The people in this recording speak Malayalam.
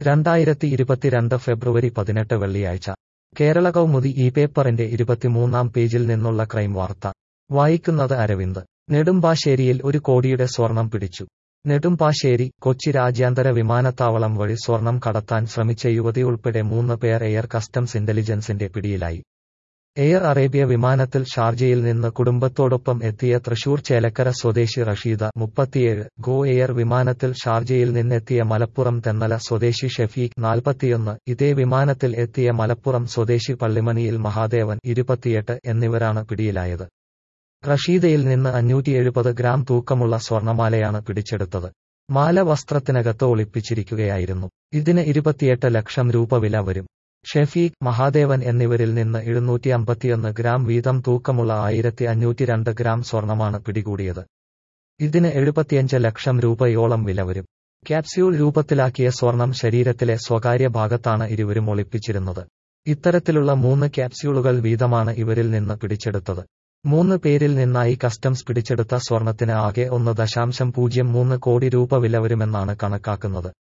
രണ്ടായിരത്തി ഇരുപത്തിരണ്ട് ഫെബ്രുവരി പതിനെട്ട് വെള്ളിയാഴ്ച കേരള കൗമുദി ഈ പേപ്പറിന്റെ ഇരുപത്തിമൂന്നാം പേജിൽ നിന്നുള്ള ക്രൈം വാർത്ത വായിക്കുന്നത് അരവിന്ദ് നെടുമ്പാശ്ശേരിയിൽ ഒരു കോടിയുടെ സ്വർണം പിടിച്ചു നെടുമ്പാശ്ശേരി കൊച്ചി രാജ്യാന്തര വിമാനത്താവളം വഴി സ്വർണം കടത്താൻ ശ്രമിച്ച യുവതി ഉൾപ്പെടെ മൂന്ന് പേർ എയർ കസ്റ്റംസ് ഇന്റലിജൻസിന്റെ പിടിയിലായി എയർ അറേബ്യ വിമാനത്തിൽ ഷാർജയിൽ നിന്ന് കുടുംബത്തോടൊപ്പം എത്തിയ തൃശൂർ ചേലക്കര സ്വദേശി റഷീദ മുപ്പത്തിയേഴ് ഗോ എയർ വിമാനത്തിൽ ഷാർജയിൽ നിന്നെത്തിയ മലപ്പുറം തെന്നല സ്വദേശി ഷെഫീഖ് നാൽപ്പത്തിയൊന്ന് ഇതേ വിമാനത്തിൽ എത്തിയ മലപ്പുറം സ്വദേശി പള്ളിമണിയിൽ മഹാദേവൻ ഇരുപത്തിയെട്ട് എന്നിവരാണ് പിടിയിലായത് റഷീദയിൽ നിന്ന് അഞ്ഞൂറ്റി എഴുപത് ഗ്രാം തൂക്കമുള്ള സ്വർണമാലയാണ് പിടിച്ചെടുത്തത് മാല വസ്ത്രത്തിനകത്ത് ഒളിപ്പിച്ചിരിക്കുകയായിരുന്നു ഇതിന് ഇരുപത്തിയെട്ട് ലക്ഷം രൂപ വില വരും ഷെഫീഖ് മഹാദേവൻ എന്നിവരിൽ നിന്ന് എഴുന്നൂറ്റി അമ്പത്തിയൊന്ന് ഗ്രാം വീതം തൂക്കമുള്ള ആയിരത്തി അഞ്ഞൂറ്റി രണ്ട് ഗ്രാം സ്വർണമാണ് പിടികൂടിയത് ഇതിന് എഴുപത്തിയഞ്ച് ലക്ഷം രൂപയോളം വില വരും ക്യാപ്സ്യൂൾ രൂപത്തിലാക്കിയ സ്വർണം ശരീരത്തിലെ സ്വകാര്യ ഭാഗത്താണ് ഇരുവരും ഒളിപ്പിച്ചിരുന്നത് ഇത്തരത്തിലുള്ള മൂന്ന് ക്യാപ്സ്യൂളുകൾ വീതമാണ് ഇവരിൽ നിന്ന് പിടിച്ചെടുത്തത് മൂന്ന് പേരിൽ നിന്നായി കസ്റ്റംസ് പിടിച്ചെടുത്ത സ്വർണത്തിന് ആകെ ഒന്ന് ദശാംശം പൂജ്യം മൂന്ന് കോടി രൂപ വില വരുമെന്നാണ് കണക്കാക്കുന്നത്